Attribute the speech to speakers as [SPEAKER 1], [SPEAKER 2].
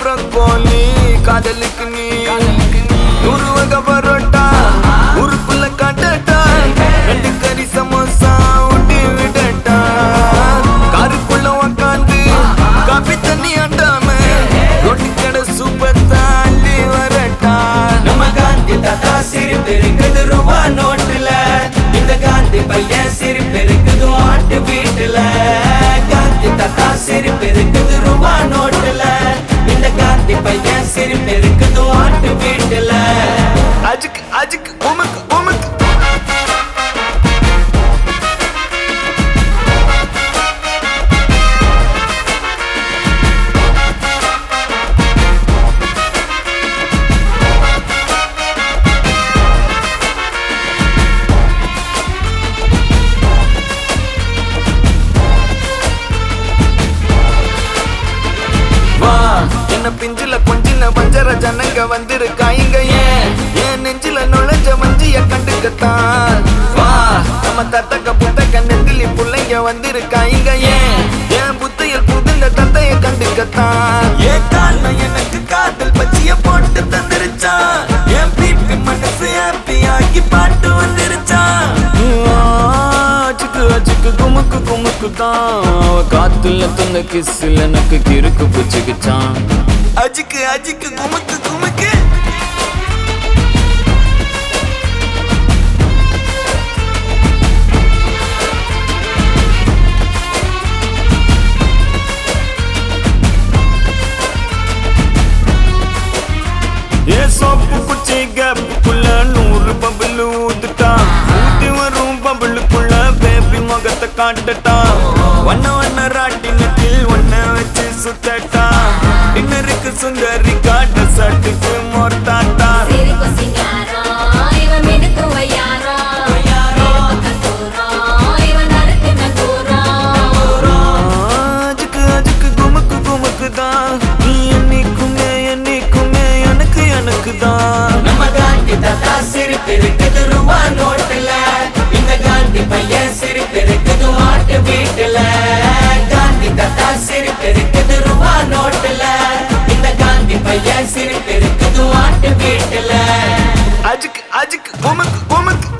[SPEAKER 1] broccoli காதலுக்கு நீ நூறு வகை பரோட்டா ஊருக்குள்ள காட்டட்டா ரெண்டு கறி சமோசா ஊட்டி விடட்டா காருக்குள்ள உக்காந்து காபி தண்ணி ஆண்டாம ரொட்டி கடை சூப்பர் தாண்டி வரட்டா
[SPEAKER 2] நம்ம காந்தி தாத்தா சிரிப்பு இருக்குது ரூபா நோட்டுல இந்த காந்தி பையன் சிரிப்பு இருக்குது மாட்டு வீட்டுல காந்தி தாத்தா சிரிப்பு இருக்குது ரூபா நோட்டுல இந்த காந்தி பையன் சிரிப்பு இருக்குது மாட்டு வீட்டுல
[SPEAKER 1] அஜுக்கு அஜுக்கு உமக்கு உமக்கு வா என்ன பிஞ்சில கொஞ்சில வஞ்சர ஜனங்க வந்திருக்காங்க ஏன் என் நெஞ்சில நுழைஞ்ச வஞ்சிய கண்டுக்கத்தான் வா நம்ம தத்தக்க புத்தக்க நெந்திலி புள்ளைங்க வந்திருக்காங்க ஏன் என் புத்தையில் புகுந்த தத்தைய கண்டுக்கத்தான் ஏன் காரணம் எனக்கு காதல் பச்சிய போட்டு தந்துருச்சான் என் பிபி மனசு ஹாப்பி ஆக்கி பாட்டு வந்துருச்சான் அச்சுக்கு அச்சுக்கு குமுக்கு குமுக்கு தான் அவ காத்துல தந்த கிஸ்ல எனக்கு கிறுக்கு புச்சுக்குச்சான் அஜிக்கு அஜிக்கு குமுக்கு குமுக்கு ஏ சோப்பு குச்சி கேப்புக்குள்ள நூறு பபுள் ஊத்துட்டா ஊத்தி வரும் பபுளுக்குள்ள பேபி முகத்தை காட்டட்டா வண்ண வண்ண ராட்டினத்தில் ஒன்ன வச்சு சுத்தட்டா டின்னருக்கு சுந்தரி காட்ட சட்டுக்கு மொர்த்தாட்டா
[SPEAKER 3] சிரிப்பு சிங்காரம் இவன் மினுக்கு வையாரம் கத்தூரம் இவன் நறுக்கு நங்கூரம்
[SPEAKER 1] அஜுக்கு அஜுக்கு குமுக்கு குமுக்கு தான் நீ என்னைக்குமே என்னைக்குமே எனக்கு எனக்கு தான்
[SPEAKER 2] நம்ம காந்தி தாத்தா சிரிப்பு இருக்குது ரூபா நோட்டுல இந்த காந்தி பையன் சிரிப்பு இருக்குது மாட்டு வீட்டுல காந்தி தாத்தா சிரிப்பு இருக்குது ரூபா நோட்டுல இந்த காந்தி பையன் சிரிப்பு இருக்குது மாட்டு வீட்டுல
[SPEAKER 1] அஜுக்கு அஜுக்கு குமுக்கு குமுக்கு